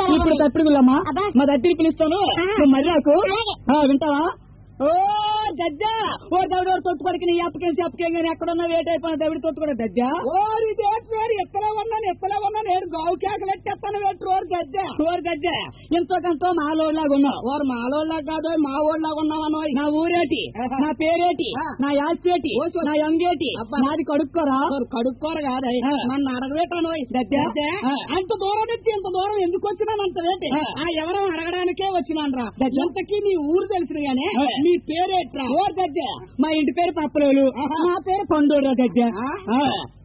ఇప్పుడు తప్పిడిగుళ్ళమ్మా అబ్బా. మా దగ్గరికి పిలుస్తాను ఆ. నువ్వు మరి నాకు అలాగే. ఆ, వింటావా ఓ దజ్జా ఓ దవిడ తొత్తుకొడికి నీ అప్పకేం చెప్పకేం కానీ ఎక్కడున్నా వేట అయిపోయిన దవిడ తొత్తుకొడ దజ్జా ఓరి దేట్రోరు ఎత్తలే ఉన్నాను ఎత్తలే ఉన్నాను ఏడు గావు కేకలెట్టేస్తాను వేట్రోరు గద్దె ఓరు దజ్జా ఎంతో కొంత మాలోలాగా ఉన్నావు ఓరు మాలోళ్ళ కాదు మా ఊళ్ళగా ఉన్నావనో నా ఊరేటి నా పేరేటి ఆ. నా యాసేటి ఓ చూ- నా యంగేటి అబ్బా. నాది కడుక్కోరా కడుక్కోరు కాదు ఆ. నన్ను అడగవేటాను గద్దె? ఆ. అంత దూరం నుంచి ఇంత దూరం ఎందుకు వచ్చినాను అంత వేటి ఆ. ఆ ఎవరో అడగడానికే వచ్చినాను రా గద్దె? ఎంతకీ నీ ఊరు తెలిసిన గానే ఆ. నీ పేరేట్రా ఓరు దజ్జా మా ఇంటి పేరు పప్పలోలు ఆహా. నా పేరు పండోడు దజ్జా ఆ? ఆ.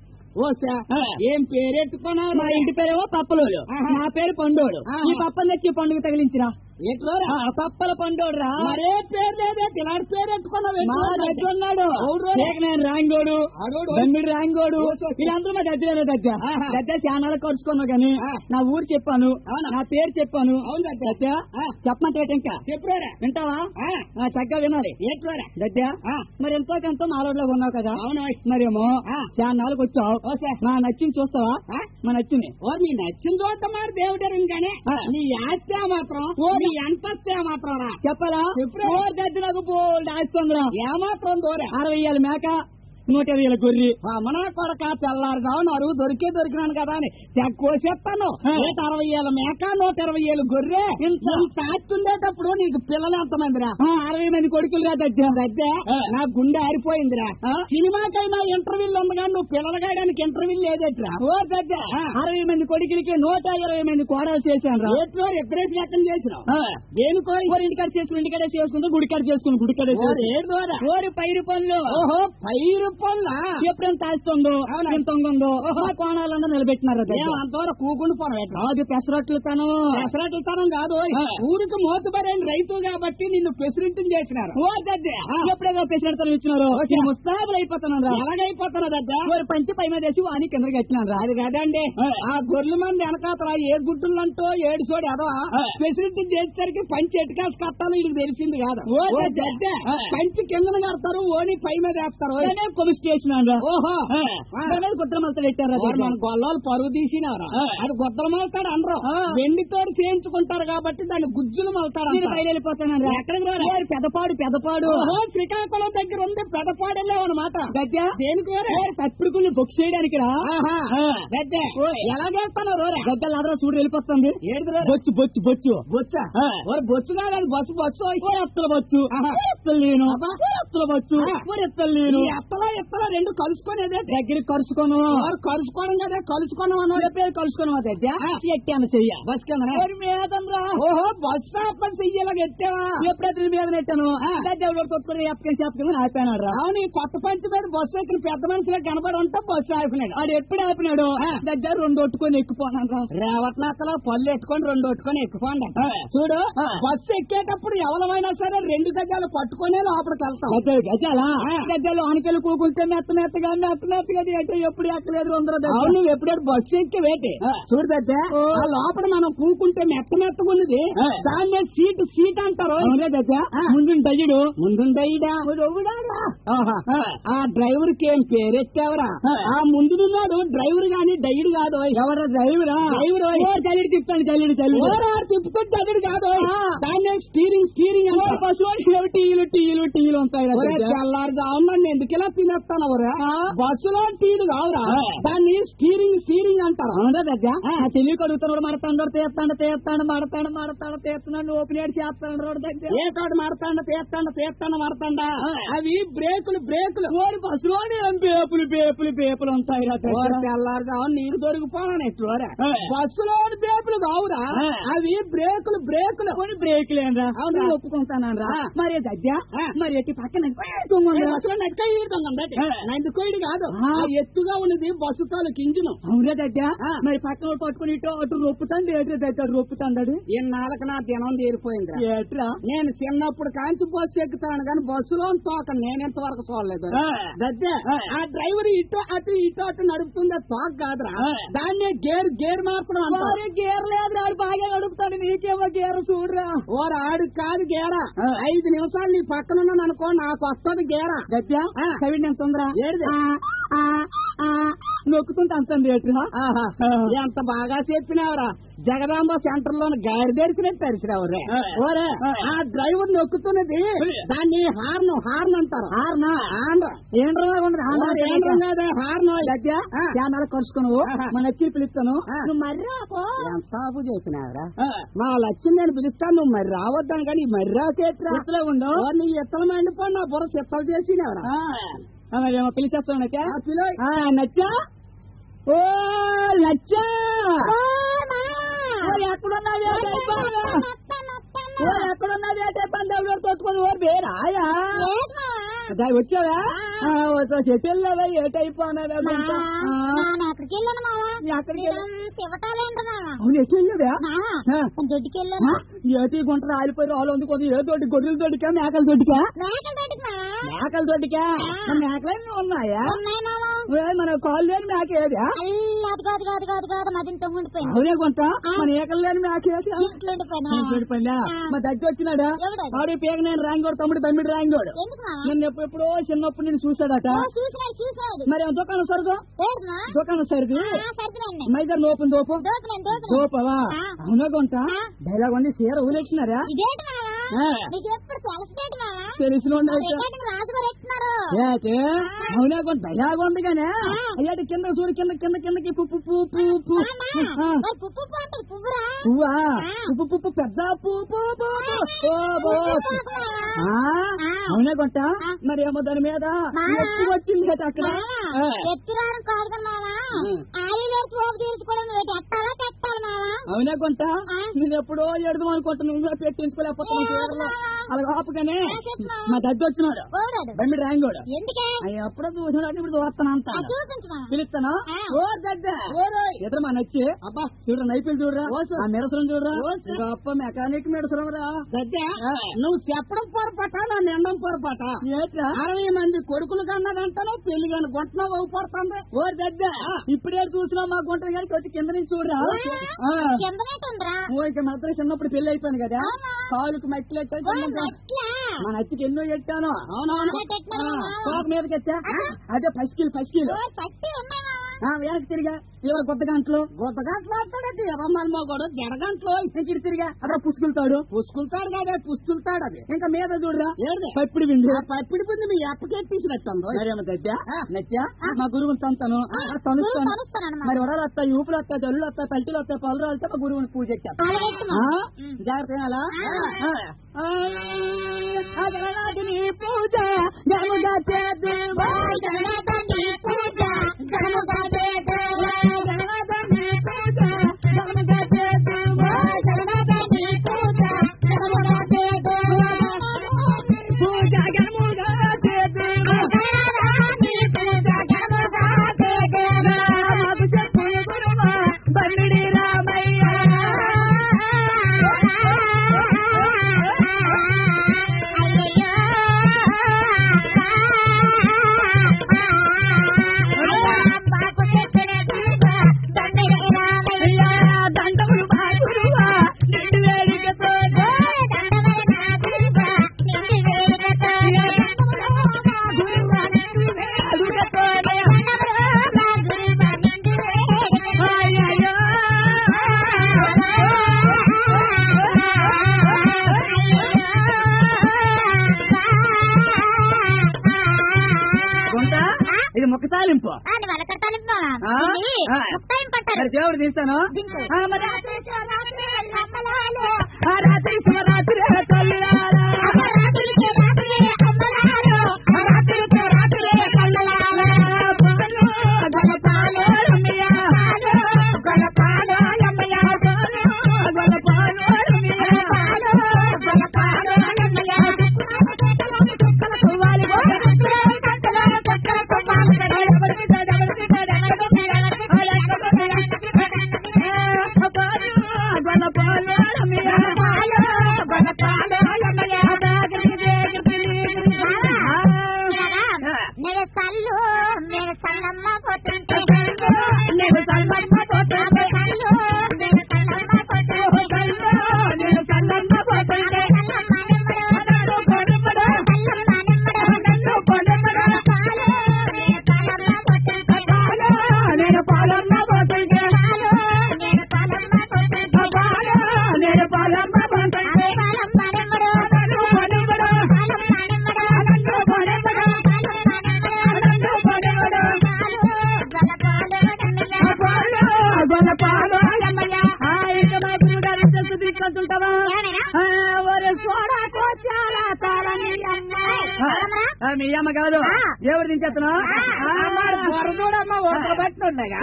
ఓసా ఆ. ఏం పేరెట్టుకున్నావు మా ఇంటి పేరేమో పప్పలోలు ఆహా. నా పేరు పండోడు ఆహా. ఈ పప్పలు తెచ్చి పండుగ తగిలించిరా ఎట్రోరా ఆ, పప్పల పండోడు రా మరే పేరు లేదే ఇలాంటి పేరెట్టుకున్నావు మా దగ్గర ఉన్నాడు అవును. నేను రాంగోడు ఆడోడు. బెమ్మిడి రాంగోడు ఓసో. వీళ్ళందరూ మా దగ్గర దగ్గర ఆహా. దగ్గర చాలా కలుసుకున్నావు కానీ ఆ. నా ఊరు చెప్పాను అవునా? నా పేరు చెప్పాను అవును దగ్గర దగ్గర ఆ. చెప్పమంటే ఇంకా చెప్పురా వింటావా ఆ, చక్కగా వినాలి ఎట్రోరా దగ్గర ఆ. మరి ఎంతో కొంత మాలోడ్లో ఉన్నావు కదా అవును మరేమో ఆ. చాలా నాలుగు వచ్చావు ఓసే నా నచ్చింది చూస్తావా ఆ? మా నచ్చింది ఓ నీ నచ్చిన చోట మాట దేవుడరు కానీ ఆ. నీ ఆస్తి మాత్రం ఓ. నీ అంతస్తే మాత్రం రా చెప్పాలా చెప్పురా. ఓ దగ్గర నాకు బోల్డ్ ఆస్తుందిరా ఏమాత్రం దూరా అరవై ఏళ్ళ మేక నూట ఇరవై ఏళ్ళ గొర్రె మన కొడక తెల్లారుజామున అరువు దొరికే దొరికినాను కదా అని ఎక్కువ చెప్తాను ఆ. నూట అరవై ఏళ్ళ మేక నూట ఇరవై ఏళ్ళు గొర్రె ఇంత. ఇంత ఆస్తి ఉండేటప్పుడు నీకు పిల్లలు ఎంతమందిరా ఆ, అరవై మంది కొడుకులు రా దగ్గర అయితే ఆ. నా గుండె ఆరిపోయిందిరా ఆ? సినిమాకైనా ఇంటర్వ్యూలు ఉంది కానీ నువ్వు పిల్లలు గాయడానికి ఇంటర్వ్యూ లేదట్రా ఓ దగ్గర ఆ. అరవై మంది కొడుకులకి నూట ఇరవై మంది కోడలు చేశాను రా ఏట్లో ఎప్పుడైతే లెక్కన చేసినావు ఆ. దేనికో ఓరి ఇంటికాడ చేసుకుని ఇంటికాడ చేసుకుంటూ గుడికాడ చేసుకుని గుడికాడ ఓరి ఏడు ద్వారా ఓరి పైరు పనులు ఓహో పైరు పళ్ళ ఎప్పుడేం తాస్తుందో అవునా? ఎంత తొంగుందో మా కోణాలన్నా నిలబెట్టినారు దగ్గర అంతవరకు కూకుని పోను అది పెసరట్లు తను పెసరట్లతనం కాదు ఆ. ఊరికి మోతుబరైన రైతు కాబట్టి నిన్ను పెసిరింటిని చేసినారు ఓ దగ్గర ఆ. ఎప్పుడేదో పెసరట్లు ఇచ్చినారు ఓకే. ముస్తాబులు అయిపోతున్నాను రా ఎలాగైపోతున్నా దగ్గర ఓరి పంచి పై మీద వేసి వాని కిందకి వచ్చినాను రా అది కదండి ఆ. ఆ గొర్రెల మంది వెనకాతల ఏ గుడ్డులంటో ఏడు చోడు ఎదవా ఆ. ఫెసిలిటీ చేసేసరికి పంచి ఎటుకాసి కట్టాలో ఇది తెలిసింది కాదు ఓ ఓ దద్ద. దద్ద. ఆ. పంచి కిందన కడతారు ఓని పై మీద వేస్తారు నేనే కొమిస్ట్ చేసినాను రా ఓహో ఆ. ఆ. దాని మీద కుత్ర మలత పెట్టారు రా వారు దగ్గర. మన గొల్లాలు పరుగు తీసినారు ఆ. అది గుద్దలు మలుతాడు అనరు ఆ. వెండితో చేయించుకుంటారు కాబట్టి దాన్ని గుజ్జులు మలుతాడు నేను అంటారు. బయలుదేరిపోతాను రా ఎక్కడికి రారా? ఓరి పెదపాడు పెదపాడు ఓహో శ్రీకాకుళం దగ్గర ఉంది పెదపాడెళ్ళే అనమాట దగ్గర దేనికి వేరే తప్పుడుకుని బుక్ చేయడానికి రా ఆహా. ఆ. గద్దె. ఓయ్. ఎలాగేస్తాను రోరా గద్దలు అదరా చూడు వెళ్ళిపోతుంది ఏడుదిరా? బొచ్చు బొచ్చు బొచ్చు బొచ్చా ఆ. ఓరి బొచ్చు కాదు అది బస్సు బస్సు ఓరి ఎత్తల బొచ్చు ఆహా. ఓరి ఎత్తలు నేను అబ్బా. ఓరి ఎత్తల బొచ్చు ఆ. ఓరి ఎత్తలు నేను ఈ ఎత్తలా ఎత్తలా రెండు కలుసుకునేదే దగ్గరికి కలుసుకోను వారు కలుసుకోవడం కదా కలుసుకోవడం అన్న చెప్పేది కలుసుకోను మా దగ్గర ఆ. ఎట్టాను చెయ్య బస్ కింద ఓరి మీదన రా ఓహో బస్ స్టాప్ చెయ్యాలి ఎత్తావా ఎప్పుడైతే మీద నెట్టాను ఆ. దగ్గర కొట్టుకుని ఎప్పకని చెప్పకని ఆపానాడు రా అవును ఈ కొత్త పంచి మీద బస్సు ఎక్కిన పెద్ద మనుషులే కనబడి ఉంటే బస్సు ఆపినాడు వాడు ఎప్పుడు ఆపినాడు ఆ. దగ్గర రెండు కొట్టుకొని ఎక్కిపోనాను రా రేవట్నాకలో పళ్ళు ఎట్టుకొని రెండు పెట్టుకొని ఎక్కుకోండి ఆ. చూడు ఆ. బస్సు ఎక్కేటప్పుడు ఎవరమైనా సరే రెండు గజాలు పట్టుకునే లోపలికి వెళ్తాం గద్దలు గజాలా ఆ. గద్దలు ఆనకలు కూకుంటే మెత్త మెత్తగా మెత్త మెత్తగా అంటే ఎప్పుడు ఎక్కలేదు అందరూ అవును నువ్వు ఎప్పుడైతే బస్సు ఎక్కి వేటి ఆ. చూడు పెద్ద ఓ. ఆ లోపల మనం కూకుంటే మెత్త మెత్తగున్నది ఆ. దాన్ని సీట్ సీట్ అంటారు అవునా దగ్గర ఆ. ముందు తగిడు ముందుండయిడా ఆహా. ఆ డ్రైవర్ కి ఏం పేరెత్తావరా ఆ. ఆ ముందున్నాడు డ్రైవర్ గాని డైడ్ కాదు ఎవరు డ్రైవరా డ్రైవర్ ఓయ్. చలిడి తిప్పాను చలిడి చలిడి ఓరారు తిప్పుకుంటే అదుడు కాదు ఆ. దాన్ని స్టీరింగ్ స్టీరింగ్ అంటారు పశువులు టీలు టీలు టీలు ఉంటాయి రా ఒరే దగ్గర. తెల్లారుజామున ఎందుకు ఇలా తినేస్తాను ఒరే ఆ. బస్సులో టీలు కావురా ఆ. దాన్ని స్టీరింగ్ స్టీరింగ్ అంటారు అవునా దగ్గర ఆ తెలివి కడుగుతున్నాడు మడతాడు తీస్తాడు తీస్తాడు మడతాడు మడతాడు తీస్తున్నాడు ఓపెన్ ఏడు చేస్తాడు రోడ్డు దగ్గర ఏ తోడు మడతాండ తీస్తాండ తీస్తాండ మడతాండా ఆ. అవి బ్రేకులు బ్రేకులు ఓరి బస్సులోనే ఏం పేపులు పేపులు పేపులు ఉంటాయి రా దగ్గర. ఓరి తెల్లారుజామున నీరు దొరికిపోనా ఎట్లురా ఆ. బస్సులో బ్రేకులు కావురా ఆ. అవి బ్రేకులు బ్రేకులు కొన్ని బ్రేక్ లేనరా అవునా? అవును ఒప్పుకుంటానరా ఆ. మరి దగ్గర ఆ. మరి ఎట్టి పక్కన తొంగుంది. బస్సులో నక్క ఈడుతుందండి ఆ. నందుకోయిడు కాదు ఆ. ఆ ఎత్తుగా ఉన్నది బస్సు తాలూకు ఇంజిన్ అవునా దగ్గర ఆ. మరి పక్కన వాళ్ళు పట్టుకుని ఇటు అటు రొప్పుతాండి ఏట్రా దగ్గర రొప్పుతాండాడు ఇన్నాళ్ళకి నా దినం తీరిపోయింది ఏట్రా నేను చిన్నప్పుడు కాంచి బస్సు ఎక్కుతాను కానీ బస్సులో తోక నేనెంత వరకు చూడలేదు ఆ. దద్దే ఆ. ఆ డ్రైవర్ ఇటు అటు ఇటు అటు నడుపుతుంది అది తోక కాదురా ఆ. దాన్నే గేర్ గేర్ మార్చడం అంటారు మరి గేర్ లేదు ఆడు బాగా నడుపుతాడు నీకేమో గేర్ చూడరా ఓర ఆడు కాదు గేరా ఆ. ఐదు నిమిషాలు నీ పక్కన ఉన్నాను అనుకో నాకు వస్తుంది గేరా గద్య ఆ. కవిడి ఎంత ఉందిరా ఏడిది? ఆ, ఆ, ఆ, నొక్కుతుంటే అంత రేటు ఆహా. ఎంత బాగా చెప్పినావురా జగదాంబ సెంటర్ లో గాడి తెరిచినట్టు తెరిచినావు రే ఆ. ఓరే ఆ. ఆ డ్రైవర్ నొక్కుతున్నది దాన్ని హార్న్ హార్న్ అంటారు హార్న్ హార్న్ ఏంట్రా ఉండదు హార్న్ గద్య ఆ. చాలా కలుసుకున్నావు ఆహా. మన వచ్చి పిలుస్తాను ఆ. నువ్వు మర్రా పో. ఎంత సాపు చేసినావురా ఆ. మా లక్ష్యం నేను పిలుస్తాను నువ్వు మరి రావద్దాను కానీ మరి రాసేట్రా గుర్తులో ఉండు ఓ, నీ ఇత్తలు మండిపోయి నా బుర్ర చిత్తలు చేసినావురా ఆ. ఆ, మరి ఏమో పిలిచేస్తావు నచ్చా ఆ పిలో ఆ, నచ్చా ఓ నచ్చా ఓ, ఎక్కడున్నావు ఏ టైపాను? ఓ, ఎక్కడున్నావు ఏ టైపాను? ఎవడో తోచుకొని ఓ బేరాయా దా, వచ్చావా ఆ, వచ్చా చెట్టు వెళ్ళావా ఏ టైప్ అన్నావా గుంట? ఆ, ఎక్కడికి వెళ్ళాను మావా ఎక్కడికి వెళ్ళా- శివటాలేంట మావా అవును ఎటు వెళ్ళావా ఆ. దొడ్డికి వెళ్ళాను ఆ, ఏటి గుంట రాలిపోయి రాళ్ళు ఉంది కొద్ది ఏ తోటి గొర్రెల తోటికా మేకల తోటికా మేకల దొడ్డికి మావా మేకల తోటికా ఆ. మేకలన్నీ ఉన్నాయా ఉన్నాయి మావా ఓ, మన కాళ్ళు లేని మేక ఏదా అల్లా అది కాదు కాదు కాదు కాదు మదింతో ఉండిపోయింది అవునే గుంట ఆ. మన ఏకలు లేని మేక ఏదా ఇంట్లో ఉండిపోయినా పనిలా ఆ. మా దగ్గర వచ్చినాడా ఎవడు? ఆడి పేక నేను రాంగోడు తమ్ముడు తమ్ముడు రాంగోడు ఎందుకు మావా నన్ను ఎప్పుడు ఎప్పుడో చిన్నప్పుడు నేను చూశాడట ఓ, చూసినాడు చూసినాడు మరి ఆ దుకాణం సరుకు ఏడునా దుకాణం సరుకు సరిపోయింది మైదర్ లోపం దోపం దోపినాను దోపినాను దోపవా ఆ. అవునా గుంట ఆ. డైలాగ్ ఉంది చీర ఊరెట్టినారా ఇదేంటి మావా ఆ. నీకు ఎప్పుడు తెలిసినట్టు మావా తెలిసిన రికార్డింగ్ రాజు గారు ఎట్టున్నారు ఏటే అవునా కొంత డైలాగ్ ఉంది కానీ ఆ. అయ్యాటి కింద సూర్య కింద కింద కిందకి పుప్పు పువ్వు పువ్వు పువ్వు ఆ. మరి పువ్వు పువ్వు అంటారు పువ్వురా పువ్వా ఆ. పువ్వు పువ్వు పెద్ద పువ్వు పువ్వు పువ్వు ఓ బో ఆ? ఆ. అవునా కొంట ఆ. మరి ఏమో దాని మీద మా. ఎత్తి వచ్చింది కదా అక్కడ ఆ. ఎత్తురాను కాదు కదా మావా ఉం. ఆయిల్ వేసి పోపు తీసుకోవడం ఏంటి ఎట్టాలా కట్టాలి మావా అవునా కొంట ఆ. నేను ఎప్పుడో ఎడదాం అనుకుంటున్నా నువ్వే పెట్టించుకోలేకపోతున్నావు ఏ, చీరలో అవునా? అలాగ ఆపుగానే ఆ, చెప్పు. మా దగ్గర వచ్చినాడు ఓడాడు బండి రాంగోడు ఎందుకే అయ్యి ఎప్పుడో చూసినాడు ఇప్పుడు చూస్తాను ఆ, అంటాను చూపించు మావా పిలుస్తాను ఆ. ఓ దగ్గ ఎదురు మా నచ్చి అబ్బా చూడరా నైపులు చూడరా ఓసు. ఆ మెరసరం చూడరా ఓసు. గొప్ప మెకానిక్ మెరసరం రా గద్ద ఆ. నువ్వు చెప్పడం పొరపాట నా నిండం పొరపాట ఏట్రా అరవై మంది కొడుకులు కన్నదంటాను పెళ్లి కాని గుంటలో అవుపడుతుంది ఓ దగ్గ ఇప్పుడే చూసినా మా గుంట గారికి వచ్చి కింద నుంచి చూడరా ఆ. కిందనేటుండ్రా ఓ ఇక మాత్రం చిన్నప్పుడు పెళ్లి అయిపోయింది కదా అవునా? కాలుకు మట్టి ఓ, ఎట్టాను మట్లా మా నచ్చికి ఎన్నో ఎట్టాను అవునవును అలా పెట్టినారు మావా. కోప మీదకి వచ్చా అదే ఫస్ట్ కిలో ఫస్ట్ కిలో ఓ, పట్టి ఉన్నాయి మావా ఆ, వెనక్కి తిరిగా ఇవాళ కొత్త గంటలు గుట్టగంటలాడతాడట ఇరవై మోగోడు జడగంటలో ఇంక తిరిగా అక్కడ పుసుకులుతాడు పుసుకులుతాడు కదా పుస్తులుతాడు అది ఇంకా మీద చూడరా ఏడిది పప్పుడు విండు ఆ పప్పిడి పుంది మీ ఎప్పకెట్టించినట్టుంది మరేమో దగ్గర ఆ. నచ్చా మా గురువుని తంతాను గురువు తనుస్తాను తనుస్తానన్నమాట. మరి వరాలు వస్తాయి ఊపులు వస్తాయి జల్లులు వస్తాయి పల్టీలు వస్తాయి పళ్ళు వస్తాయి మా గురువుని పూజ ఎక్కేస్తా. అలాగెట్టు ఆ మావా. జాగ్రత్త వినాలా? ఆ. ఆ. ఆ గణనాథుని పూజ గనుగా చేద్దువా. ఓ, జగన్నాథుని పూజ ఘనముగా చేద్దువా. గణనాథుని పూజ గనుగా చేద్దువా. ఓ, జగన్నాథుని పూజ ఘనముగా చేద్దువా. పూజ గనుగా చేద్దువా. జగన్నాథుని పూజ ఘనముగా చేద్దువా. మాకు చెప్పు గురువా బండి రామయ్య అయ్యయ్యో. అయ్యో, అమ్మకు చెప్పిన పూజ తండ్రి రామయ్య. దండములు మా గురువా నిండు వేడికతో దండవరి నా పూజ నిండి వేడుకతో. గురువా నిండు వేడుకతో దండవరి నా గురువ నిండి వేడుకతో. అయ్యయ్యో. గుంట ఇది ముఖ తాలింపు అది వాళ్ళకి తలింపా ఆ? ఆ. ముక్తాయం పట్టారు మరి దేవుడు తీస్తాను దింపు. ఆ, మరి రాత్రి శివరాత్రి అమ్మలాలు. ఆ రాత్రి శివరాత్రి తల్లిలారా. అపరాత్రికి రాత్రి అమ్మలాలు. అపరాత్రికి రాత్రి అమ్మలాలు. పాలు, గొల్లపాలు, రమ్య. గొల్లపాలు, రమ్య. పాలు, గొల్లపాలు, రమ్య. పాలు, గొల్లపాలు, రమ్య. కుక్కల కొవ్వాలి గో. కుక్కల కుక్కల కుక్కల కువ్వాలి గో. ఎవరికి కాదు, ఎవరికి కాదు, ఎవరికి కాదు. ఆ, ఎవరికి కాదు. ఆ, పాలు, గొల్లపాలు, రమ్య. పాలు, గొల్లపాలు, రమ్య. దాగిరి, దేగిరి, దేగిరి. ఆ. నేను సల్లు నేను సల్లమ్మ పోతుంటే నేను సల్లమ్మ పోతుంటే. సల్లు నేను సల్లమ్మ పోతుంటే కల్లో నేను సల్లమ్మ పోతుంటే. సల్లమ్మ నిమ్మడు నన్ను కొడుకుడు. సల్లమ్మ నిమ్మడు నన్ను కొడుకుడు. పాలు నేను సల్లమ్మ పోతుంటే పాలు పంచుంటావా ఏమనైనా? ఆ, ఒరే సోడా కోచాల తాళని అమ్మ. ఆ, మీ అమ్మ కాదు ఆ. ఎవరు దించేస్తున్నా వరదూడమ్మ ఉడకబెట్టుండగా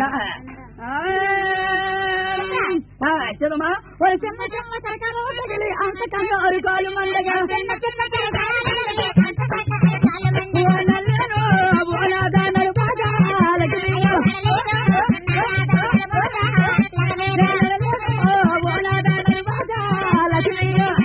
చదమ్మా ఒరే చిన్న చిన్న సరకాలు తగిలి అంత కంగారు కాలు మండగా ఓ నల్లను, ఓ నాదానలు పాదాలకి ఓ నాదానలు పాదాలకి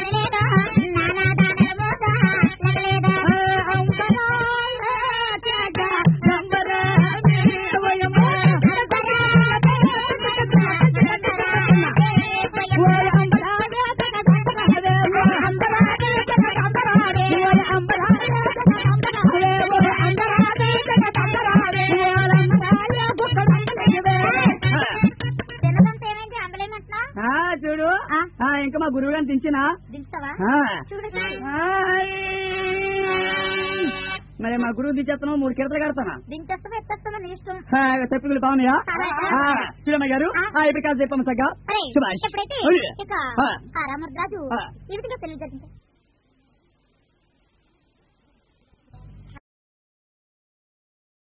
ఆ, చూడు ఆ. ఆ, ఇంకా మా గురువు గారిని దించినా దించుతావా ఆ. చూడు చూడు ఆయ్. మరి మా గురువు దించేస్తున్నావు మూడు కిడతలు కడతానా దించేస్తావా ఎత్తేస్తావా నీ ఇష్టం తప్పికులు బాగున్నాయా చాలా. ఆ, చూడమ్మ గారు ఆ. ఆ, ఇప్పుడు కాదు చెప్పమ్మ సగ్గా అరే, శుభాష్ ఎప్పుడైతే ఓయ్. ఇక ఆ. ఆ రామరాజు ఆ. ఈ విధంగా తెలియజేసింది